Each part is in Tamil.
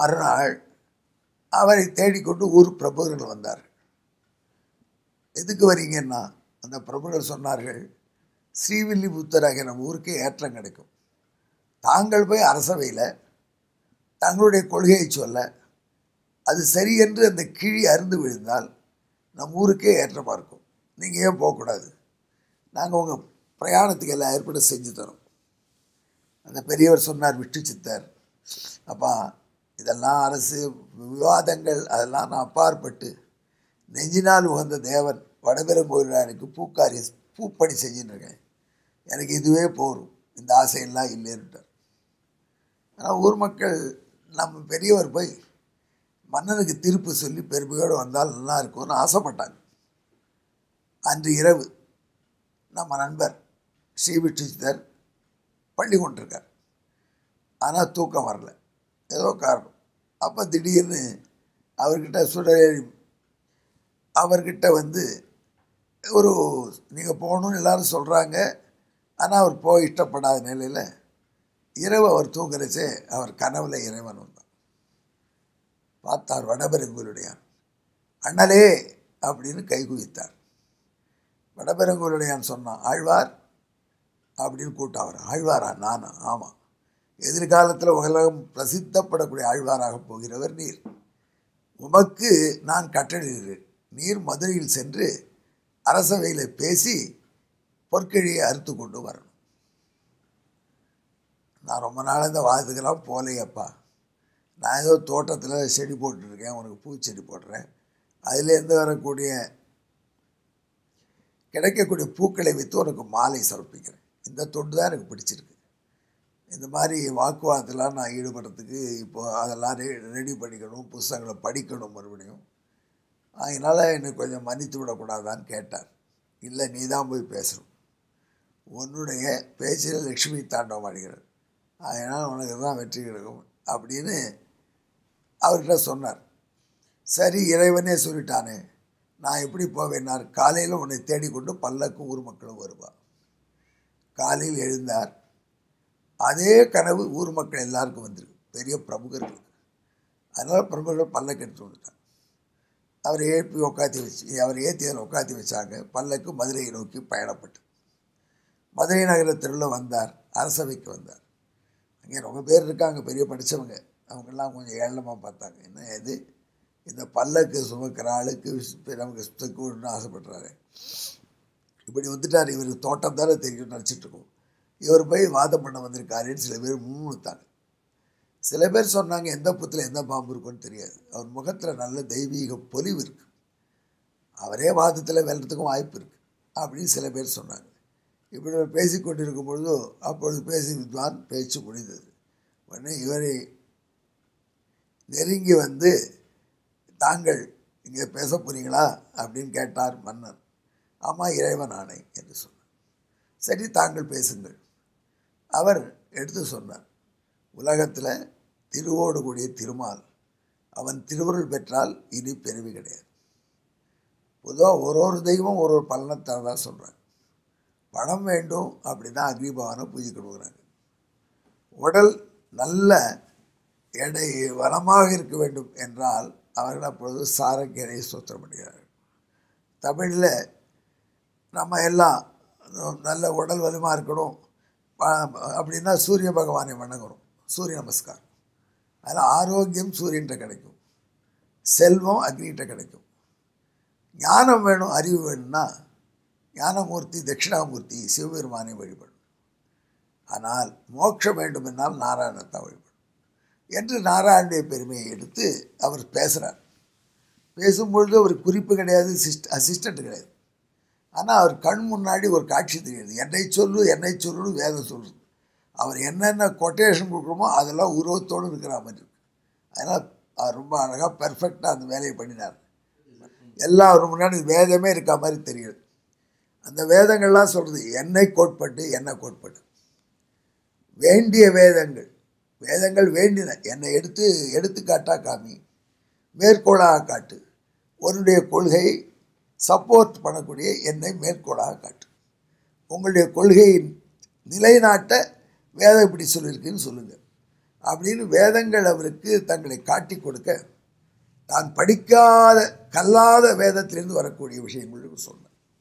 மறுநாள் அவரை தேடிக்கொண்டு ஊர் பிரபுகள் வந்தார்கள் எதுக்கு வரீங்கன்னா அந்த பிரபுகள் சொன்னார்கள் ஸ்ரீவில்லிபுத்தராகிய நம்ம ஊருக்கே ஏற்றம் கிடைக்கும் தாங்கள் போய் அரசவையில் தங்களுடைய கொள்கையை சொல்ல அது சரி என்று அந்த கிழி அருந்து விழுந்தால் நம் ஊருக்கே ஏற்றமாக இருக்கும் நீங்கள் ஏன் போகக்கூடாது நாங்கள் உங்கள் பிரயாணத்துக்கு எல்லாம் ஏற்பாடு செஞ்சு தரோம் அந்த பெரியவர் சொன்னார் விட்டு சித்தர் அப்பா இதெல்லாம் அரசு விவாதங்கள் அதெல்லாம் நான் அப்பாற்பட்டு நெஞ்சினால் உகந்த தேவன் வடபெருங்கோயிலானுக்கு பூக்காரி பூப்பணி செஞ்சுன்னு இருக்கேன் எனக்கு இதுவே போரும் இந்த ஆசையெல்லாம் இல்லைன்ட்டார் ஆனால் ஊர் மக்கள் நம்ம பெரியவர் போய் மன்னனுக்கு தீர்ப்பு சொல்லி பெருமையோடு வந்தால் நல்லா இருக்கும்னு ஆசைப்பட்டாங்க அன்று இரவு நம்ம நண்பர் ஸ்ரீவிட்சித்தர் பள்ளி கொண்டிருக்கார் ஆனால் தூக்கம் வரல ஏதோ காரணம் அப்போ திடீர்னு அவர்கிட்ட சுடரேறி அவர்கிட்ட வந்து ஒரு நீங்கள் போகணும்னு எல்லாரும் சொல்கிறாங்க ஆனால் அவர் போக இஷ்டப்படாத நிலையில் இரவு அவர் தூங்குறச்சே அவர் கனவுல இறைவன் வந்தான் பார்த்தார் வடபெருங்குலுடையான் அண்ணலே அப்படின்னு கை குவித்தார் வடபெருங்குலுடையான் சொன்னான் ஆழ்வார் அப்படின்னு கூட்டம் அவர் ஆழ்வாரா நானா ஆமாம் எதிர்காலத்தில் உலகம் பிரசித்தப்படக்கூடிய ஆழ்வாராக போகிறவர் நீர் உமக்கு நான் கட்டளையிடுகிறேன் நீர் மதுரையில் சென்று அரசவையில் பேசி பொற்கிழியை அறுத்து கொண்டு வரணும் நான் ரொம்ப நாள் இந்த வாதத்துக்கெல்லாம் போலையப்பா நான் ஏதோ தோட்டத்தில் செடி போட்டுருக்கேன் உனக்கு பூச்செடி போடுறேன் அதுலேருந்து வரக்கூடிய கிடைக்கக்கூடிய பூக்களை வைத்து உனக்கு மாலை சமர்ப்பிக்கிறேன் இந்த தொண்டு தான் எனக்கு பிடிச்சிருக்கு இந்த மாதிரி வாக்குவாதத்தெல்லாம் நான் ஈடுபடுறதுக்கு இப்போ அதெல்லாம் ரெ ரெடி பண்ணிக்கணும் புஸ்தகங்களை படிக்கணும் மறுபடியும் அதனால் என்னை கொஞ்சம் மன்னித்து விடக்கூடாதான்னு கேட்டார் இல்லை நீ தான் போய் பேசணும் உன்னுடைய பேச்சில் லக்ஷ்மி தாண்டவம் அடைகிறார் அதனால் உனக்கு தான் வெற்றி கிடைக்கும் அப்படின்னு அவர்கிட்ட சொன்னார் சரி இறைவனே சொல்லிட்டானே நான் எப்படி போவேன்னார் காலையில் உன்னை தேடிக்கொண்டு பல்லக்கும் ஊர் மக்களும் வருவா காலையில் எழுந்தார் அதே கனவு ஊர் மக்கள் எல்லாருக்கும் வந்திருக்கு பெரிய பிரமுகர்களுக்கு அதனால் பிரமுகர்கள் பல்லக்கு எடுத்து வந்துட்டாங்க அவரை எழுப்பி உட்காத்தி வச்சு அவரை ஏற்றி அதில் உட்காத்தி வச்சாங்க பல்லக்கு மதுரையை நோக்கி பயணப்பட்டு மதுரை நகரத்தில் வந்தார் அரசவைக்கு வந்தார் அங்கே ரொம்ப பேர் இருக்காங்க பெரிய படித்தவங்க அவங்கெல்லாம் கொஞ்சம் ஏளனமாக பார்த்தாங்க என்ன இது இந்த பல்லக்கு சுமக்கிற ஆளுக்கு நமக்கு சுத்தக்குன்னு ஆசைப்படுறாரு இப்படி வந்துட்டார் இவருக்கு தோட்டம் தானே தெரியும் நினச்சிட்ருக்கோம் இவர் போய் வாதம் பண்ண வந்திருக்காருன்னு சில பேர் முன்னுத்தாங்க சில பேர் சொன்னாங்க எந்த புத்தில் எந்த பாம்பு இருக்குன்னு தெரியாது அவர் முகத்தில் நல்ல தெய்வீக பொலிவு இருக்குது அவரே வாதத்தில் வெல்றதுக்கும் வாய்ப்பு இருக்குது அப்படின்னு சில பேர் சொன்னாங்க இப்படி அவர் பேசி கொண்டிருக்கும் பொழுது அப்பொழுது பேசி வித்வான் பேச்சு முடிந்தது உடனே இவரை நெருங்கி வந்து தாங்கள் இங்கே பேச போகிறீங்களா அப்படின்னு கேட்டார் மன்னர் ஆமாம் இறைவன் ஆணை என்று சொன்னார் சரி தாங்கள் பேசுங்கள் அவர் எடுத்து சொன்னார் உலகத்தில் திருவோடு கூடிய திருமால் அவன் திருவருள் பெற்றால் இனி பிறவி கிடையாது பொதுவாக ஒரு ஒரு தெய்வம் ஒரு ஒரு பலனை தரதான் சொல்கிறாங்க பணம் வேண்டும் அப்படின்னா அக்னிபவனை பூஜை கொடுக்குறாங்க உடல் நல்ல எடை வளமாக இருக்க வேண்டும் என்றால் அவர்கள் அப்பொழுது சாரக்கீரை ஸ்தோத்திரம் பண்ணுகிறார்கள் தமிழில் நம்ம எல்லாம் நல்ல உடல் வலிமாக இருக்கணும் அப்படின்னா சூரிய பகவானை வணங்குறோம் சூரிய நமஸ்காரம் அதில் ஆரோக்கியம் சூரியன்ட்ட கிடைக்கும் செல்வம் அக்னிகிட்ட கிடைக்கும் ஞானம் வேணும் அறிவு வேணும்னா ஞானமூர்த்தி தட்சிணாமூர்த்தி சிவபெருமானை வழிபடும் ஆனால் மோட்சம் வேண்டுமென்றால் நாராயணத்தை வழிபடும் என்று நாராயணுடைய பெருமையை எடுத்து அவர் பேசுகிறார் பேசும்பொழுது ஒரு குறிப்பு கிடையாது சிஸ்ட் அசிஸ்டண்ட் கிடையாது ஆனால் அவர் கண் முன்னாடி ஒரு காட்சி தெரியுது என்னை சொல்லு என்னை சொல்லுன்னு வேதம் சொல்லுது அவர் என்னென்ன கொட்டேஷன் கொடுக்குறோமோ அதெல்லாம் உருவத்தோடு இருக்கிற மாதிரி இருக்கு அதனால் அவர் ரொம்ப அழகாக பெர்ஃபெக்டாக அந்த வேலையை பண்ணினார் எல்லாம் அவர் முன்னாடி வேதமே இருக்க மாதிரி தெரியுது அந்த வேதங்கள்லாம் சொல்கிறது என்னை கோட்பட்டு என்ன கோட்பட்டு வேண்டிய வேதங்கள் வேதங்கள் வேண்டின என்னை எடுத்து எடுத்துக்காட்டாக காமி மேற்கோளாக காட்டு உன்னுடைய கொள்கை சப்போர்ட் பண்ணக்கூடிய என்னை மேற்கோளாக காட்டு உங்களுடைய கொள்கையின் நிலைநாட்ட வேதம் இப்படி சொல்லியிருக்குன்னு சொல்லுங்கள் அப்படின்னு வேதங்கள் அவருக்கு தங்களை காட்டி கொடுக்க தான் படிக்காத கல்லாத வேதத்திலிருந்து வரக்கூடிய விஷயங்கள் சொன்னார்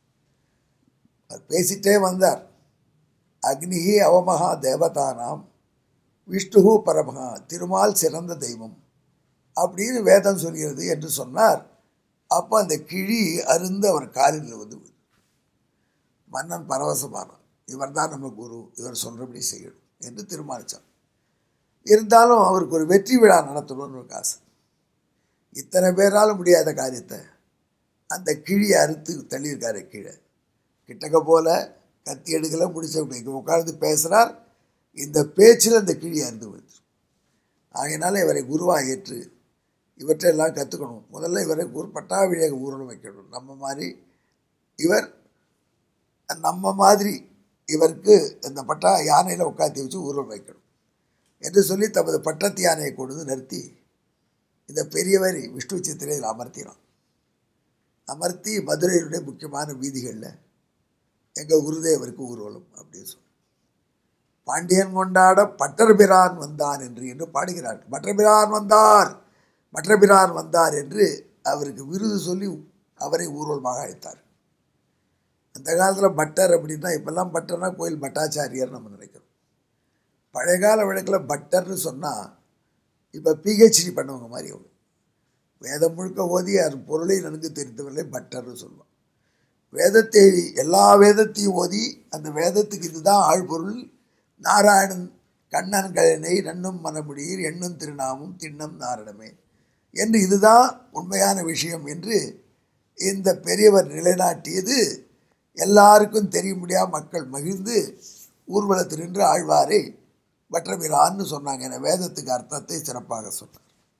அவர் பேசிட்டே வந்தார் அக்னிஹி அவமகா தேவதானாம் விஷ்ணுகு பரமகா திருமால் சிறந்த தெய்வம் அப்படின்னு வேதம் சொல்கிறது என்று சொன்னார் அப்போ அந்த கிழி அருந்து அவர் காலில் வந்து விழுது. மன்னன் பரவசமானான் இவர் தான் நம்ம குரு இவர் சொல்கிறபடி செய்யணும் என்று தீர்மானித்தார் இருந்தாலும் அவருக்கு ஒரு வெற்றி விழா நடத்தணும்னு ஒரு ஆசை இத்தனை பேரால் முடியாத காரியத்தை அந்த கிழியை அறுத்து தள்ளியிருக்காரு கீழே கிட்டக்க போல கத்தி எடுக்கல முடிச்ச இங்கே உட்கார்ந்து பேசுகிறார் இந்த பேச்சில் அந்த கிழி அறுந்து விழுது ஆகையினால இவரை குருவாக ஏற்று இவற்றையெல்லாம் கற்றுக்கணும் முதல்ல இவரை குரு பட்டாபிஷேக ஊரில் வைக்கணும் நம்ம மாதிரி இவர் நம்ம மாதிரி இவருக்கு இந்த பட்டா யானையில் உட்காத்தி வச்சு ஊரில் வைக்கணும் என்று சொல்லி தமது பட்டத்து யானையை கொண்டு வந்து நிறுத்தி இந்த பெரியவர் விஷ்ணு சித்திரையில் அமர்த்தினான் அமர்த்தி மதுரையினுடைய முக்கியமான வீதிகளில் எங்கள் குருதேவருக்கு ஊர்வலம் அப்படின்னு சொல்லி பாண்டியன் கொண்டாட பட்டர்பிரான் வந்தான் என்று என்று பாடுகிறார் பட்டர்பிரான் வந்தார் பட்டர்பிரான் வந்தார் என்று அவருக்கு விருது சொல்லி அவரை ஊர்வலமாக அழைத்தார் அந்த காலத்தில் பட்டர் அப்படின்னா இப்போல்லாம் பட்டர்னா கோயில் பட்டாச்சாரியார் நம்ம நினைக்கிறோம் பழைய கால வழக்கில் பட்டர்னு சொன்னால் இப்போ பிஹெச்டி பண்ணவங்க மாதிரி அவங்க வேதம் முழுக்க ஓதி அது பொருளை நன்கு தெரிந்தவர்களே பட்டர்னு சொல்லுவான் வேதத்தை எல்லா வேதத்தையும் ஓதி அந்த வேதத்துக்கு இதுதான் ஆழ்பொருள் நாராயணன் கண்ணன் கழனை நன்னும் மனமுடியீர் எண்ணும் திருநாமும் திண்ணம் நாரணமே என்று இதுதான் உண்மையான விஷயம் என்று இந்த பெரியவர் நிலைநாட்டியது எல்லாருக்கும் தெரிய முடியாத மக்கள் மகிழ்ந்து ஊர்வலத்தில் நின்று ஆழ்வாரை வற்றமிரான்னு சொன்னாங்க என வேதத்துக்கு அர்த்தத்தை சிறப்பாக சொன்னார்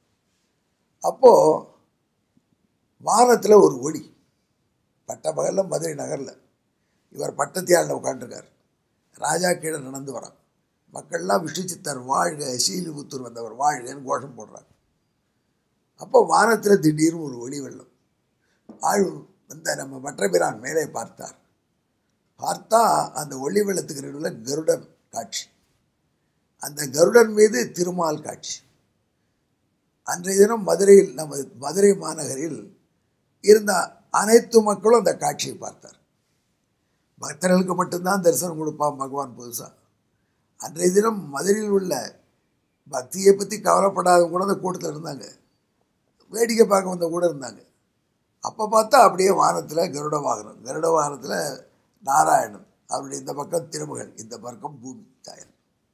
அப்போது வானத்தில் ஒரு ஒளி பட்ட பகலில் மதுரை நகரில் இவர் பட்டத்தியாளில் உட்காந்துருக்கார் ராஜா கீழே நடந்து வரான் மக்கள்லாம் விஷ்ணு சித்தர் வாழ்க சீலிபுத்தூர் வந்தவர் வாழ்கன்னு கோஷம் போடுறாங்க அப்போ வானத்தில் திடீர்னு ஒரு ஒளி வெள்ளம் ஆள் வந்த நம்ம மற்றபிரான் மேலே பார்த்தார் பார்த்தா அந்த ஒளி வெள்ளத்துக்கு நடுவில் கருடன் காட்சி அந்த கருடன் மீது திருமால் காட்சி அன்றைய தினம் மதுரையில் நம்ம மதுரை மாநகரில் இருந்த அனைத்து மக்களும் அந்த காட்சியை பார்த்தார் பக்தர்களுக்கு மட்டும்தான் தரிசனம் கொடுப்பான் பகவான் புதுசாக அன்றைய தினம் மதுரையில் உள்ள பக்தியை பற்றி கவலைப்படாதவங்க கூட அந்த கூட்டத்தில் இருந்தாங்க வேடிக்கை பார்க்க வந்த கூட இருந்தாங்க அப்போ பார்த்தா அப்படியே வானத்தில் கருட வாகனம் கருட வாகனத்தில் நாராயணன் அவருடைய இந்த பக்கம் திருமகள் இந்த பக்கம் பூமி தாயன்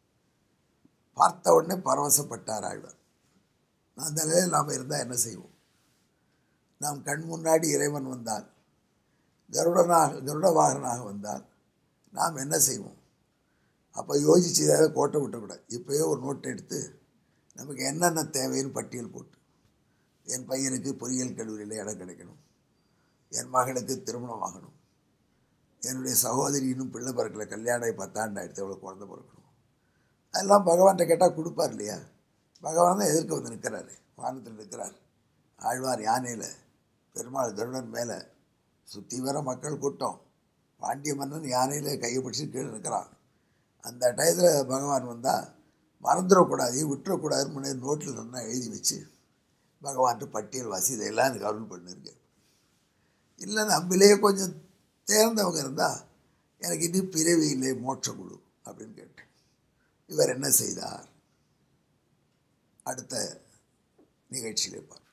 பார்த்த உடனே பரவசப்பட்டார் ஆழ்வார் அந்த நிலையில் நாம் இருந்தால் என்ன செய்வோம் நாம் கண் முன்னாடி இறைவன் வந்தால் கருடனாக கருட வாகனாக வந்தால் நாம் என்ன செய்வோம் அப்போ யோசிச்சு ஏதாவது கோட்டை விட்டக்கூடாது இப்போயே ஒரு நோட்டை எடுத்து நமக்கு என்னென்ன தேவைன்னு பட்டியல் போட்டு என் பையனுக்கு பொறியியல் கல்லூரியில் இடம் கிடைக்கணும் என் மகளுக்கு திருமணம் ஆகணும் என்னுடைய சகோதரி இன்னும் பிள்ளை பிறக்கல கல்யாணம் பத்தாண்டு ஆயிடுத்து எவ்வளோ குழந்தை பிறக்கணும் அதெல்லாம் பகவான்கிட்ட கேட்டால் கொடுப்பார் இல்லையா பகவான் தான் எதிர்க்க வந்து நிற்கிறாரு வானத்தில் நிற்கிறார் ஆழ்வார் யானையில் பெருமாள் கருடன் மேலே சுற்றி வர மக்கள் கூட்டம் பாண்டிய மன்னன் யானையில் கையை பிடிச்சி கீழே நிற்கிறான் அந்த டயத்தில் பகவான் வந்தால் மறந்துடக்கூடாது விட்டுறக்கூடாதுன்னு முன்னாடி நோட்டில் நல்லா எழுதி வச்சு பகவான்ட்டு பட்டியல் வாசி இதெல்லாம் எனக்கு அருள் பண்ணிருக்கு இல்லை நம்மளே கொஞ்சம் தேர்ந்தவங்க இருந்தால் எனக்கு இன்னும் பிறவி இல்லை மோட்ச குழு அப்படின்னு கேட்டேன் இவர் என்ன செய்தார் அடுத்த நிகழ்ச்சியிலே பார்ப்போம்